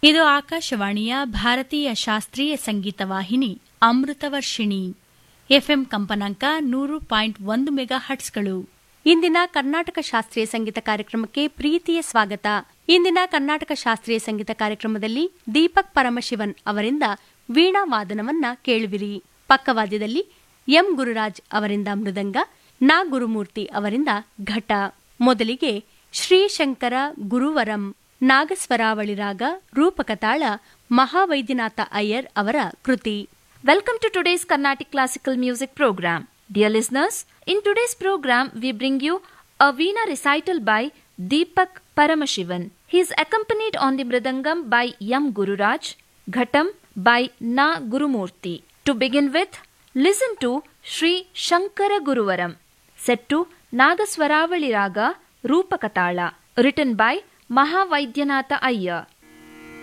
ಇದು ಆಕಾಶವಾಣಿಯ ಭಾರತೀಯ ಶಾಸ್ತ್ರೀಯ ಸಂಗೀತ ವಾಹಿನಿ ಅಮೃತವರ್ಷಿಣಿ ಎಫ್ಎಂ ಕಂಪನಾಂಕ ನೂರು ಪಾಯಿಂಟ್ ಒಂದು ಮೆಗಾ ಹಟ್ಸ್ಗಳು ಇಂದಿನ ಕರ್ನಾಟಕ ಶಾಸ್ತ್ರೀಯ ಸಂಗೀತ ಕಾರ್ಯಕ್ರಮಕ್ಕೆ ಪ್ರೀತಿಯ ಸ್ವಾಗತ ಇಂದಿನ ಕರ್ನಾಟಕ ಶಾಸ್ತ್ರೀಯ ಸಂಗೀತ ಕಾರ್ಯಕ್ರಮದಲ್ಲಿ ದೀಪಕ್ ಪರಮಶಿವನ್ ಅವರಿಂದ ವೀಣಾ ವಾದನವನ್ನ ಕೇಳುವಿರಿ ಪಕ್ಕವಾದ್ಯದಲ್ಲಿ ಎಂ ಗುರುರಾಜ್ ಅವರಿಂದ ಮೃದಂಗ ನಾ ಗುರುಮೂರ್ತಿ ಅವರಿಂದ ಘಟ ಮೊದಲಿಗೆ ಶ್ರೀಶಂಕರ ಗುರುವರಂ ನಾಗಸ್ವರಾವಳಿ ರಾಗ ರೂಪಕತಾಳ ಮಹಾವೈದ್ಯನಾಥ ಅಯ್ಯರ್ ಅವರ ಕೃತಿ Welcome to today's Carnatic Classical Music program. Dear listeners, in today's program we bring you a Veena recital by Deepak Paramashivan. He is accompanied on the Mridangam by Yam Gururaj, Ghatam by Na Gurumurti. To begin with, listen to Sri Shankara Guruvaram, set to Nagaswaravali Raga Rupakatala, written by Mahavaidyanath Iyer.